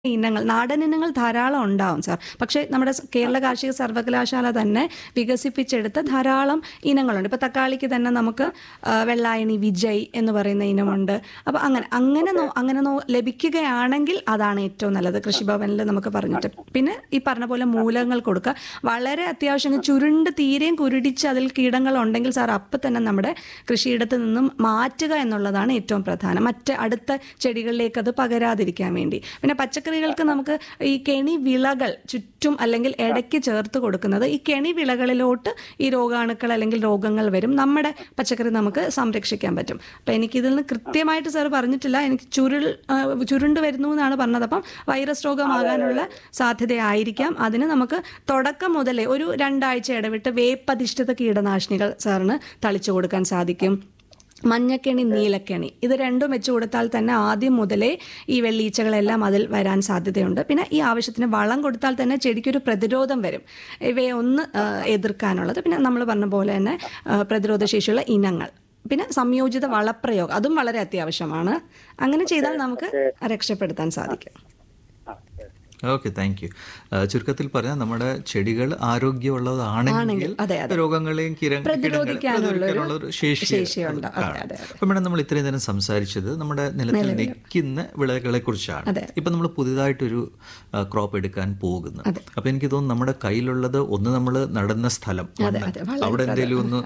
ഇനങ്ങൾ നാടൻ ഇനങ്ങൾ ധാരാളം ഉണ്ടാവും സാർ പക്ഷേ നമ്മുടെ സ് കേരള കാർഷിക സർവകലാശാല തന്നെ വികസിപ്പിച്ചെടുത്ത ധാരാളം ഇനങ്ങളുണ്ട് ഇപ്പൊ തക്കാളിക്ക് തന്നെ നമുക്ക് ആ, വെള്ളായണി വിജയ് എന്ന് പറയുന്ന ഇനമുണ്ട് അപ്പൊ അങ്ങനെ അങ്ങനെ നോ- അങ്ങനെ നോ- ലഭിക്കുകയാണെങ്കിൽ അതാണ് ഏറ്റവും നല്ലത് കൃഷിഭവനിൽ നമുക്ക് പറഞ്ഞിട്ട് പിന്നെ ഈ പറഞ്ഞ പോലെ മൂലകങ്ങൾ കൊടുക്കുക വളരെ അത്യാവശ്യം ചുരുണ്ട് തീരെയും കുരുടിച്ച് അതിൽ കീടങ്ങൾ ഉണ്ടെങ്കിൽ സാർ അപ്പം തന്നെ നമ്മുടെ കൃഷിയിടത്ത് നിന്നും മാറ്റുക എന്നുള്ളതാണ് ഏറ്റവും പ്രധാനം മറ്റ് അടുത്ത ചെടികളിലേക്ക് അത് പകരാതിരിക്കാൻ വേണ്ടി പിന്നെ പച്ചക്കറികൾക്ക് നമുക്ക് ഈ കെണി വിളകൾ ചുറ്റും അല്ലെങ്കിൽ ഇടയ്ക്ക് ചേർത്ത് കൊടുക്കുന്നത് ഈ കെണി വിളകളിലോട്ട് ഈ രോഗാണുക്കൾ അല്ലെങ്കിൽ രോഗങ്ങൾ വരും നമ്മുടെ പച്ചക്കറി നമുക്ക് സംരക്ഷിക്കാൻ പറ്റും അപ്പം എനിക്കിതിൽ നിന്ന് കൃത്യമായിട്ട് സാർ പറഞ്ഞിട്ടില്ല എനിക്ക് ചുരുൾ ആ, ചുരുണ്ട് വരുന്നു എന്നാണ് പറഞ്ഞത് അപ്പം വൈറസ് രോഗമാകാനുള്ള സാധ്യതയായിരിക്കാം അതിന് നമുക്ക് തുടക്കം മുതലേ ഒരു രണ്ടാഴ്ച ഇടവിട്ട് വേപ്പധിഷ്ഠിത കീടനാശിനികൾ സാറിന് തളിച്ചു കൊടുക്കാൻ സാധിക്കും മഞ്ഞക്കെണി നീലക്കെണി ഇത് രണ്ടും വെച്ച് കൊടുത്താൽ തന്നെ ആദ്യം മുതലേ ഈ വെള്ളീച്ചകളെല്ലാം അതിൽ വരാൻ സാധ്യതയുണ്ട് പിന്നെ ഈ ആവശ്യത്തിന് വളം കൊടുത്താൽ തന്നെ ചെടിക്കൊരു പ്രതിരോധം വരും ഇവയെ ഒന്ന് ആ, എതിർക്കാനുള്ളത് പിന്നെ നമ്മൾ പറഞ്ഞ പോലെ തന്നെ ആ, പ്രതിരോധ ശേഷിയുള്ള ഇനങ്ങൾ പിന്നെ സംയോജിത വളപ്രയോഗം അതും വളരെ അത്യാവശ്യമാണ് അങ്ങനെ ചെയ്താൽ നമുക്ക് രക്ഷപ്പെടുത്താൻ സാധിക്കും ഓക്കെ താങ്ക് യു ചുരുക്കത്തിൽ പറഞ്ഞാൽ നമ്മുടെ ചെടികൾ ആരോഗ്യമുള്ളതാണെങ്കിൽ ആണെങ്കിൽ, അതെ, അതെ. രോഗങ്ങളെയും കിര- പ്രതിരോധിക്കാനുള്ള ഒരു പ്രതിരോധിക്കാനുള്ള ഒരു ശേഷി ശേഷിയുണ്ട്. അതെ, കാണും. അതെ, അപ്പൊ മേഡം നമ്മൾ ഇത്രയും നേരം സംസാരിച്ചത് നമ്മുടെ നിലത്തിൽ നിൽക്കുന്ന വിളകളെ കുറിച്ചാണ് അതെ. ഇപ്പൊ നമ്മൾ പുതിയതായിട്ടൊരു ക്രോപ്പ് എടുക്കാൻ പോകുന്നു അപ്പൊ എനിക്ക് തോന്നുന്നു നമ്മുടെ കയ്യിലുള്ളത് ഒന്ന് നമ്മൾ നടന്ന സ്ഥലം മണ്ണ്. അതെ, വളരെ അവിടെ എന്തെങ്കിലും ഒന്ന്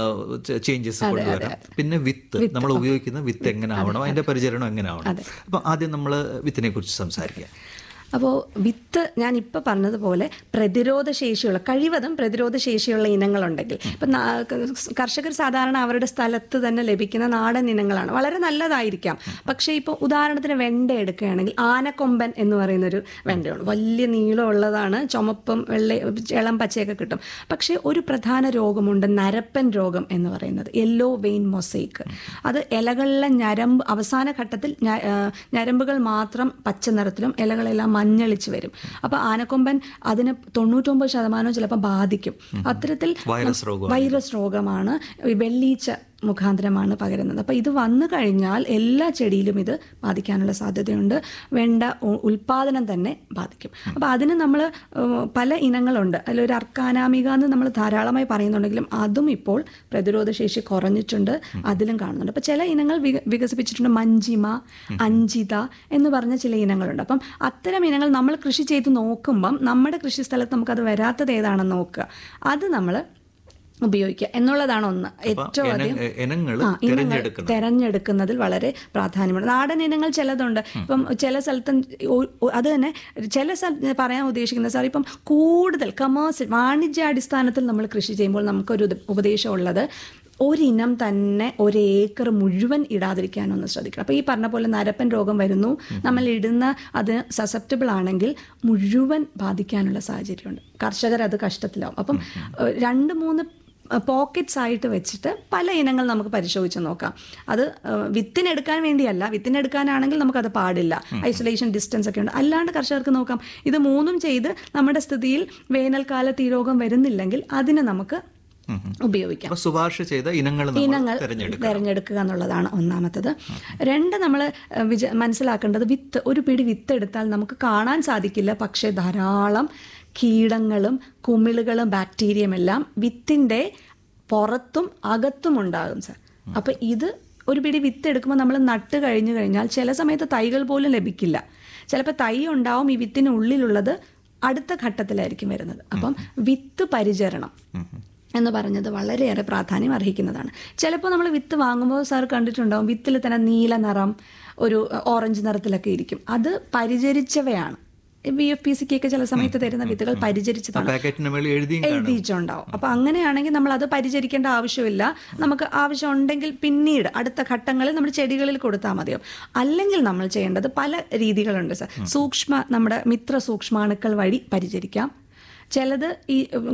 ചേഞ്ചസ് കൊണ്ടുവരാം പിന്നെ വിത്ത് നമ്മൾ ഉപയോഗിക്കുന്ന വിത്ത് എങ്ങനെ ആവണം അതിന്റെ പരിചരണം എങ്ങനെ ആവണം അപ്പൊ ആദ്യം നമ്മൾ വിത്തിനെ കുറിച്ച് സംസാരിക്കാം അപ്പോൾ വിത്ത് ഞാൻ ഇപ്പോൾ പറഞ്ഞതുപോലെ പ്രതിരോധ ശേഷിയുള്ള കഴിവതും പ്രതിരോധ ശേഷിയുള്ള ഇനങ്ങളുണ്ടെങ്കിൽ ഇപ്പം നാ- കർഷകർ സാധാരണ അവരുടെ സ്ഥലത്ത് തന്നെ ലഭിക്കുന്ന നാടൻ ഇനങ്ങളാണ് വളരെ നല്ലതായിരിക്കാം പക്ഷേ ഇപ്പോൾ ഉദാഹരണത്തിന് വെണ്ട എടുക്കുകയാണെങ്കിൽ ആനക്കൊമ്പൻ എന്ന് പറയുന്നൊരു വെണ്ടയാണ് വലിയ നീളമുള്ളതാണ് ചുമപ്പും വെള്ള ഇളം പച്ചയൊക്കെ കിട്ടും പക്ഷേ ഒരു പ്രധാന രോഗമുണ്ട് നരപ്പൻ രോഗം എന്ന് പറയുന്നത് യെല്ലോ വെയിൻ മൊസൈക്ക് അത് ഇലകളിലെ ഞരമ്പ് അവസാന ഘട്ടത്തിൽ ഞ- ആ, ഞരമ്പുകൾ മാത്രം പച്ച നിറത്തിലും ഇലകളെല്ലാം മഞ്ഞളിച്ച് വരും അപ്പൊ ആനക്കൊമ്പൻ അതിന് തൊണ്ണൂറ്റൊമ്പത് ശതമാനം ചിലപ്പോൾ ബാധിക്കും അത്തരത്തിൽ വൈറസ് രോഗം വൈറസ് രോഗമാണ് ഈ വെള്ളീച്ച മുഖാന്തരമാണ് പകരുന്നത് അപ്പോൾ ഇത് വന്നു കഴിഞ്ഞാൽ എല്ലാ ചെടിയിലും ഇത് ബാധിക്കാനുള്ള സാധ്യതയുണ്ട് വേണ്ട ഉ- ഉൽപാദനം തന്നെ ബാധിക്കും അപ്പോൾ അതിന് നമ്മൾ പല ഇനങ്ങളുണ്ട് അതിലൊരു അർക്കാനാമിക എന്ന് നമ്മൾ ധാരാളമായി പറയുന്നുണ്ടെങ്കിലും അതും ഇപ്പോൾ പ്രതിരോധ ശേഷി കുറഞ്ഞിട്ടുണ്ട് അതിലും കാണുന്നുണ്ട് അപ്പോൾ ചില ഇനങ്ങൾ വിക- വികസിപ്പിച്ചിട്ടുണ്ട് മഞ്ചിമ അഞ്ചിത എന്ന് പറഞ്ഞ ചില ഇനങ്ങളുണ്ട് അപ്പം അത്തരം ഇനങ്ങൾ നമ്മൾ കൃഷി ചെയ്ത് നോക്കുമ്പം നമ്മുടെ കൃഷി സ്ഥലത്ത് നമുക്കത് വരാത്തത് ഏതാണെന്ന് നോക്കുക അത് നമ്മൾ ഉപയോഗിക്കുക എന്നുള്ളതാണ് ഒന്ന് ഏറ്റവും അധികം ഇനങ്ങൾ ആ, ഇനങ്ങൾ തിരഞ്ഞെടുക്കണം തെരഞ്ഞെടുക്കുന്നതിൽ വളരെ പ്രാധാന്യമുണ്ട് നാടൻ ഇനങ്ങൾ ചിലതുണ്ട് ഇപ്പം ചില സ്ഥലത്ത് ഒ- ഒ- അത് തന്നെ ചില സ്ഥലത്ത് പറയാൻ ഉദ്ദേശിക്കുന്നത് സാർ ഇപ്പം കൂടുതൽ കമേഴ്സ്യൽ വാണിജ്യാടിസ്ഥാനത്തിൽ നമ്മൾ കൃഷി ചെയ്യുമ്പോൾ നമുക്കൊരു ഉപ- ഉപദേശമുള്ളത് ഒരിനം തന്നെ ഒരേക്കർ മുഴുവൻ ഇടാതിരിക്കാനൊന്ന് ശ്രദ്ധിക്കണം അപ്പോൾ ഈ പറഞ്ഞ പോലെ നരപ്പൻ രോഗം വരുന്നു നമ്മൾ ഇടുന്ന അത് സസെപ്റ്റബിൾ ആണെങ്കിൽ മുഴുവൻ ബാധിക്കാനുള്ള സാഹചര്യമുണ്ട് കർഷകർ അത് കഷ്ടത്തിലാവും അപ്പം ഏഹ്, രണ്ട് മൂന്ന് പോക്കറ്റ്സ് ആയിട്ട് വെച്ചിട്ട് പല ഇനങ്ങൾ നമുക്ക് പരിശോധിച്ച് നോക്കാം അത് ഏഹ്, വിത്തിനെടുക്കാൻ വേണ്ടിയല്ല വിത്തിനെടുക്കാനാണെങ്കിൽ നമുക്കത് പാടില്ല ഐസൊലേഷൻ ഡിസ്റ്റൻസ് ഒക്കെ ഉണ്ട് അല്ലാണ്ട് കർഷകർക്ക് നോക്കാം ഇത് മൂന്നും ചെയ്ത് നമ്മുടെ സ്ഥിതിയിൽ വേനൽക്കാലത്ത് ഈ രോഗം വരുന്നില്ലെങ്കിൽ അതിന് നമുക്ക് ഉപയോഗിക്കാം അപ്പൊ ശുപാർശ ചെയ്ത ഇനങ്ങൾ ഇനങ്ങൾ നമ്മൾ തിരഞ്ഞെടുക്കണം തിരഞ്ഞെടുക്കുക എന്നുള്ളതാണ് ഒന്നാമത്തത് രണ്ട് നമ്മൾ വിച മനസ്സിലാക്കേണ്ടത് വിത്ത് ഒരു പിടി വിത്ത് എടുത്താൽ നമുക്ക് കാണാൻ സാധിക്കില്ല പക്ഷേ ധാരാളം കീടങ്ങളും കുമിളുകളും ബാക്ടീരിയയും എല്ലാം വിത്തിൻ്റെ പുറത്തും അകത്തും ഉണ്ടാകും സാർ അപ്പം ഇത് ഒരു പിടി വിത്ത് എടുക്കുമ്പോൾ നമ്മൾ നട്ട് കഴിഞ്ഞു കഴിഞ്ഞാൽ ചില സമയത്ത് തൈകൾ പോലും ലഭിക്കില്ല ചിലപ്പോൾ തൈ ഉണ്ടാവും ഈ വിത്തിന് ഉള്ളിലുള്ളത് അടുത്ത ഘട്ടത്തിലായിരിക്കും വരുന്നത് അപ്പം വിത്ത് പരിചരണം എന്ന് പറഞ്ഞത് വളരെയേറെ പ്രാധാന്യം അർഹിക്കുന്നതാണ് ചിലപ്പോൾ നമ്മൾ വിത്ത് വാങ്ങുമ്പോൾ സാർ കണ്ടിട്ടുണ്ടാവും വിത്തിൽ തന്നെ നീല നിറം ഒരു ഓറഞ്ച് നിറത്തിലൊക്കെ ഇരിക്കും അത് പരിചരിച്ചവയാണ് ബി എഫ് പി സിക്കൊക്കെ ചില സമയത്ത് തരുന്ന വിത്തുകൾ പരിചരിച്ചതാണ് പാക്കറ്റിന് മേളിൽ എഴുതിയും കാണും എഴുതിയിട്ടുണ്ടാവും അപ്പൊ അങ്ങനെയാണെങ്കിൽ നമ്മൾ അത് പരിചരിക്കേണ്ട ആവശ്യമില്ല നമുക്ക് ആവശ്യം ഉണ്ടെങ്കിൽ പിന്നീട് അടുത്ത ഘട്ടങ്ങളിൽ നമ്മൾ ചെടികളിൽ കൊടുത്താൽ മതിയാവും അല്ലെങ്കിൽ നമ്മൾ ചെയ്യേണ്ടത് പല രീതികളുണ്ട് സാർ സൂക്ഷ്മ നമ്മുടെ മിത്ര സൂക്ഷ്മാണുക്കൾ വഴി പരിചരിക്കാം ചിലത് ഈ ഉം,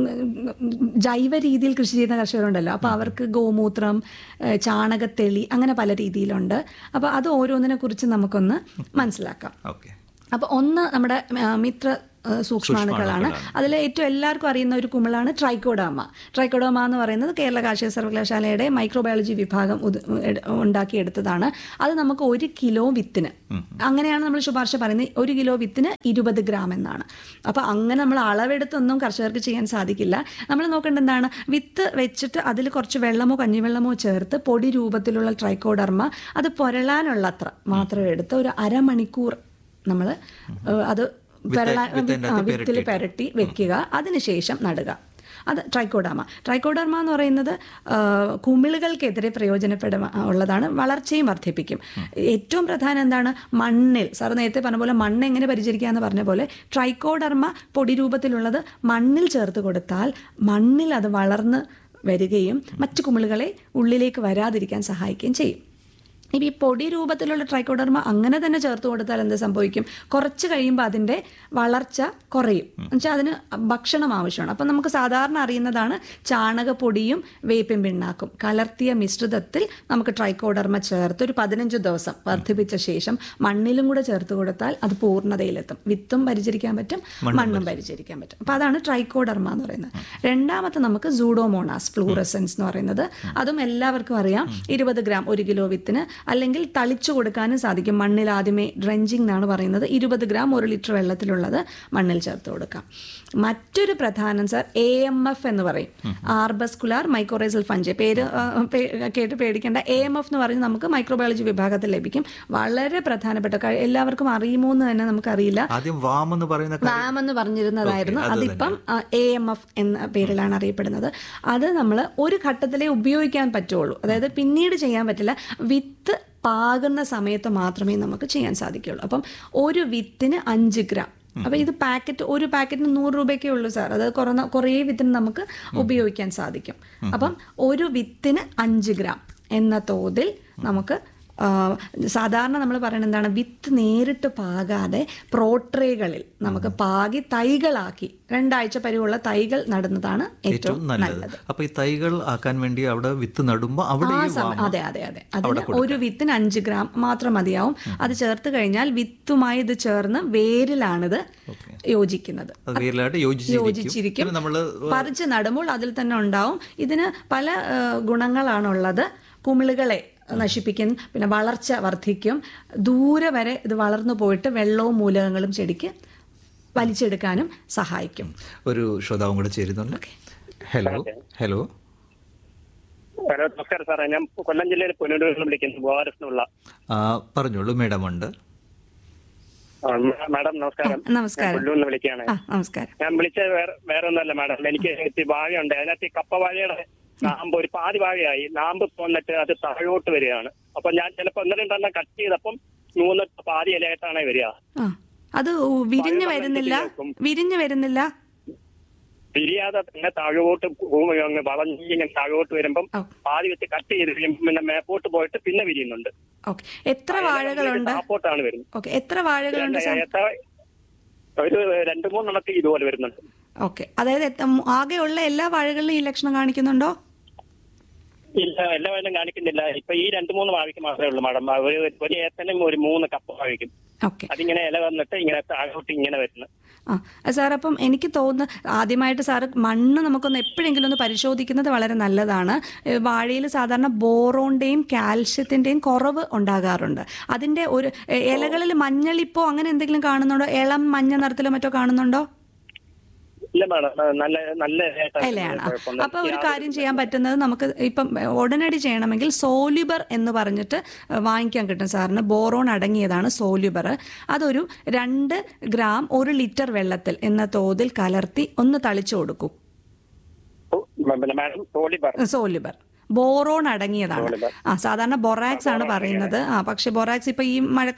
ജൈവ രീതിയിൽ കൃഷി ചെയ്യുന്ന കർഷകരുണ്ടല്ലോ അപ്പോൾ അവർക്ക് ഗോമൂത്രം ഏഹ്, ചാണകത്തെളി അങ്ങനെ പല രീതിയിലുണ്ട് അപ്പോൾ അത് ഓരോന്നിനെ കുറിച്ച് നമുക്കൊന്ന് മനസ്സിലാക്കാം ഓക്കെ അപ്പോൾ ഒന്ന് നമ്മുടെ ആ, മിത്ര ആ, സൂക്ഷ്മാണുക്കളാണ് അതിൽ ഏറ്റവും എല്ലാവർക്കും അറിയുന്ന ഒരു കുമിളാണ് ട്രൈക്കോഡാമ ട്രൈക്കോഡോമ എന്ന് പറയുന്നത് കേരള കാർഷിക സർവകലാശാലയുടെ മൈക്രോബയോളജി വിഭാഗം ഉത്- എട്- ഉണ്ടാക്കിയെടുത്തതാണ് അത് നമുക്ക് ഒരു കിലോ വിത്തിന് അങ്ങനെയാണ് നമ്മൾ ശുപാർശ പറയുന്നത് ഒരു കിലോ വിത്തിന് ഇരുപത് ഗ്രാം എന്നാണ് അപ്പോൾ അങ്ങനെ നമ്മൾ അളവെടുത്തൊന്നും കർഷകർക്ക് ചെയ്യാൻ സാധിക്കില്ല നമ്മൾ നോക്കേണ്ടത് എന്താണ് വിത്ത് വെച്ചിട്ട് അതിൽ കുറച്ച് വെള്ളമോ കഞ്ഞിവെള്ളമോ ചേർത്ത് പൊടി രൂപത്തിലുള്ള ട്രൈക്കോഡർമ അത് പൊരളാനുള്ളത്ര മാത്രം എടുത്ത് ഒരു അരമണിക്കൂർ നമ്മൾ അത് പെരളാൻ വിത്ത് അതിൻ്റെ അകത്ത് വിത്തിൽ പെരട്ടി വെക്കുക അതിനുശേഷം നടുക അത് ട്രൈക്കോഡാമ ട്രൈക്കോഡർമ എന്ന് പറയുന്നത് ആ, കുമിളുകൾക്കെതിരെ പ്രയോജനപ്പെടുക ഉള്ളതാണ് വളർച്ചയും വർദ്ധിപ്പിക്കും ഏറ്റവും പ്രധാനം എന്താണ് മണ്ണിൽ സാർ നേരത്തെ പറഞ്ഞ പോലെ മണ്ണ് എങ്ങനെ പരിചരിക്കുക എന്ന് പറഞ്ഞ പോലെ ട്രൈക്കോഡർമ പൊടി രൂപത്തിലുള്ളത് മണ്ണിൽ ചേർത്ത് കൊടുത്താൽ മണ്ണിൽ അത് വളർന്ന് വരികയും മറ്റു കുമിളുകളെ ഉള്ളിലേക്ക് വരാതിരിക്കാൻ സഹായിക്കുകയും ചെയ്യും ഇപ്പം ഈ പൊടി രൂപത്തിലുള്ള ട്രൈക്കോഡർമ അങ്ങനെ തന്നെ ചേർത്ത് കൊടുത്താൽ എന്ത് സംഭവിക്കും കുറച്ച് കഴിയുമ്പോൾ അതിൻ്റെ വളർച്ച കുറയും എന്നുവെച്ചാൽ അതിന് ഭക്ഷണം ആവശ്യമാണ് അപ്പം നമുക്ക് സാധാരണ അറിയുന്നതാണ് ചാണകപ്പൊടിയും വേപ്പിൻ പിണ്ണാക്കും കലർത്തിയ മിശ്രിതത്തിൽ നമുക്ക് ട്രൈക്കോഡർമ ചേർത്ത് ഒരു പതിനഞ്ച് ദിവസം വർദ്ധിപ്പിച്ച ശേഷം മണ്ണിലും കൂടെ ചേർത്ത് കൊടുത്താൽ അത് പൂർണ്ണതയിലെത്തും വിത്തും പരിചരിക്കാൻ പറ്റും മണ്ണും പരിചരിക്കാൻ പറ്റും അപ്പം അതാണ് ട്രൈക്കോഡർമ എന്ന് പറയുന്നത് രണ്ടാമത്തെ നമുക്ക് സൂഡോമോണാസ് ഫ്ലൂറസെൻസ് എന്ന് പറയുന്നത് അതും എല്ലാവർക്കും അറിയാം ഇരുപത് ഗ്രാം ഒരു കിലോ വിത്തിന് അല്ലെങ്കിൽ തളിച്ചു കൊടുക്കാനും സാധിക്കും മണ്ണിൽ ആദ്യമേ ഡ്രഞ്ചിങ് എന്നാണ് പറയുന്നത് ഇരുപത് ഗ്രാം ഒരു ലിറ്റർ വെള്ളത്തിലുള്ളത് മണ്ണിൽ ചേർത്ത് കൊടുക്കാം മറ്റൊരു പ്രധാനം സാർ എ എം എഫ് എന്ന് പറയും ആർബസ്കുലാർ മൈക്രോറൈസൽ ഫഞ്ച് പേര് ആ, പേ- കേട്ട് പേടിക്കേണ്ട എ എം എഫ് എന്ന് പറയുന്നത് നമുക്ക് മൈക്രോബയോളജി വിഭാഗത്തിൽ ലഭിക്കും വളരെ പ്രധാനപ്പെട്ട കാര്യം എല്ലാവർക്കും അറിയുമോ എന്ന് തന്നെ നമുക്കറിയില്ല ആദ്യം വാം എന്ന് പറയുന്ന കാര്യം വാം എന്ന് പറഞ്ഞിരുന്നതായിരുന്നു Okay, അത് അതിപ്പം എ എം എഫ് എന്ന പേരിലാണ് അറിയപ്പെടുന്നത് അത് നമ്മൾ ഒരു ഘട്ടത്തിലേ ഉപയോഗിക്കാൻ പറ്റുള്ളൂ അതായത് പിന്നീട് ചെയ്യാൻ പറ്റില്ല വിത്ത് പാകുന്ന സമയത്ത് മാത്രമേ നമുക്ക് ചെയ്യാൻ സാധിക്കുള്ളൂ അപ്പം ഒരു വിത്തിന് അഞ്ച് ഗ്രാം അപ്പൊ ഇത് പാക്കറ്റ് ഒരു പാക്കറ്റിന് നൂറ് രൂപയ്ക്കേ ഉള്ളൂ സാർ അത് കുറഞ്ഞ കുറേ വിത്തിന് നമുക്ക് ഉപയോഗിക്കാൻ സാധിക്കും അപ്പം ഒരു വിത്തിന് അഞ്ച് ഗ്രാം എന്ന തോതിൽ നമുക്ക് ആ, സാധാരണ നമ്മൾ പറയുന്നത് എന്താണ് വിത്ത് നേരിട്ട് പാകാതെ പ്രോട്രേകളിൽ നമുക്ക് പാകി തൈകളാക്കി രണ്ടാഴ്ച പരിവുള്ള തൈകൾ നടുന്നതാണ് ഏറ്റവും ഏറ്റവും നല്ലത് അപ്പൊ ഈ തൈകൾ ആക്കാൻ വേണ്ടി അവിടെ വിത്ത് നടുമ്പോ അവിടെ ആ ഈ സമയം വാമ അതെ അതെ അതെ അതിന് ഒരു വിത്തിന് അഞ്ച് ഗ്രാം മാത്രം മതിയാവും അത് ചേർത്ത് കഴിഞ്ഞാൽ വിത്തുമായി ഇത് ചേർന്ന് വേരിലാണിത് യോജിക്കുന്നത് അത് വേരിലായിട്ട് യോജിച്ചിരിക്കും യോജിച്ചിരിക്കും പിന്നെ നമ്മള് പറിച്ച് നടുമ്പോൾ അതിൽ തന്നെ ഉണ്ടാവും ഇതിന് പല ആ, ഗുണങ്ങളാണുള്ളത് കുമിളുകളെ നശിപ്പിക്കും പിന്നെ വളർച്ച വർദ്ധിക്കും ദൂരെ വരെ ഇത് വളർന്നു പോയിട്ട് വെള്ളവും മൂലകങ്ങളും ചെടിക്ക് വലിച്ചെടുക്കാനും സഹായിക്കും ഒരു ശ്രോതാവും കൂടെ ചേരുന്നുണ്ട് ഹലോ ഹലോ ഹലോ നമസ്കാരം സാറേ ഞാൻ കൊല്ലം ജില്ലയിൽ പുനലൂരിൽ നിന്ന് വിളിക്കുന്നു ഗോപാലകൃഷ്ണനുള്ള ആ, പറഞ്ഞോളൂ മേഡം ഉണ്ട് ആ, മ- മാഡം നമസ്കാരം നമസ്കാരം പുല്ലൂരിൽ നിന്ന് വിളിക്കുകയാണ് ആ നമസ്കാരം ഞാൻ വിളിച്ചത് വേറെ വേറെ ഒന്നുമല്ല മാഡം എനിക്ക് ഇത്തിരി വാഴയുണ്ട് അതിനകത്ത് ഈ കപ്പ വാഴയുടെ നാമ്പ് ഒരു പാതി വാഴയായി നാമ്പ് പോന്നിട്ട് അത് താഴോട്ട് വരികയാണ് അപ്പൊ ഞാൻ ചിലപ്പോ ഒന്ന് രണ്ടെണ്ണം കട്ട് ചെയ്തപ്പം മൂന്ന് പാതി ഇലയായിട്ടാണ് വരിക ആ അത് വിരിഞ്ഞു വരുന്നില്ല വിരിഞ്ഞു വരുന്നില്ല തിരിയാതെ തന്നെ താഴോട്ട് ഭൂമി അങ്ങ് വളഞ്ഞിങ്ങനെ താഴോട്ട് വരുമ്പം ഓ. പാതി വെച്ച് കട്ട് ചെയ്ത് കഴിയുമ്പോൾ പിന്നെ മേപ്പോട്ട് പോയിട്ട് പിന്നെ വിരിയുന്നുണ്ട് ഓക്കെ എത്ര വാഴകളുണ്ട് താപ്പോട്ടാണ് വരുന്നത് ഓക്കെ എത്ര വാഴകളുണ്ട് സാർ എത്ര ഒരു രണ്ട് മൂന്നെണ്ണത്തിൽ ഇതുപോലെ വരുന്നുണ്ട് ഓക്കെ അതായത് എത്ത- ആകെയുള്ള എല്ലാ വാഴകളിലും ഈ ലക്ഷണം കാണിക്കുന്നുണ്ടോ ഇല്ല എല്ലാ വേലും കാണിക്കുന്നില്ല ഇപ്പൊ ഈ രണ്ട് മൂന്ന് വാഴയ്ക്ക് മാത്രമേ ഉള്ളൂ മാഡം ഒരു ഒരു ഏത്തനും ഒരു മൂന്ന് കപ്പ വാഴയ്ക്കും ഓക്കെ അതിങ്ങനെ ഇല വന്നിട്ട് ഇങ്ങനെ താഴോട്ട് ഇങ്ങനെ വരുന്നു ആ സാർ അപ്പം എനിക്ക് തോന്നുന്നു ആദ്യമായിട്ട് സാറ് മണ്ണ് നമുക്കൊന്ന് എപ്പോഴെങ്കിലും ഒന്ന് പരിശോധിക്കുന്നത് വളരെ നല്ലതാണ് വാഴയിൽ സാധാരണ ബോറോണിൻ്റെയും കാൽഷ്യത്തിൻ്റെയും കുറവ് ഉണ്ടാകാറുണ്ട് അതിൻ്റെ ഒരു എ- ഇലകളിൽ മഞ്ഞളിപ്പോ അങ്ങനെ എന്തെങ്കിലും കാണുന്നുണ്ടോ ഇളം മഞ്ഞ നിറത്തിലോ മറ്റോ കാണുന്നുണ്ടോ ഇല്ല മാഡം നല്ല നല്ല ഇലയായിട്ടാണ് ഇലയാണ് ആ. കുഴപ്പമൊന്നും അപ്പോൾ ഒരു കാര്യം ചെയ്യാൻ പറ്റുന്നത് നമുക്ക് ഇപ്പം ഉടനടി ചെയ്യണമെങ്കിൽ സോലിബർ എന്ന് പറഞ്ഞിട്ട് വാങ്ങിക്കാൻ കിട്ടും സാറിന് ബോറോൺ അടങ്ങിയതാണ് സോലിബർ അതൊരു രണ്ട് ഗ്രാം ഒരു ലിറ്റർ വെള്ളത്തിൽ എന്ന തോതിൽ കലർത്തി ഒന്ന് തളിച്ചു കൊടുക്കും ഓ, പിന്നെ മാഡം തോളി പറഞ്ഞു സോലിബർ ബോറോൺ അടങ്ങിയതാണ് ആ സാധാരണ ബൊറാക്സ് ആണ് പറയുന്നത് ആ പക്ഷെ ബൊറാക്സ് ഇപ്പൊ ഈ മഴ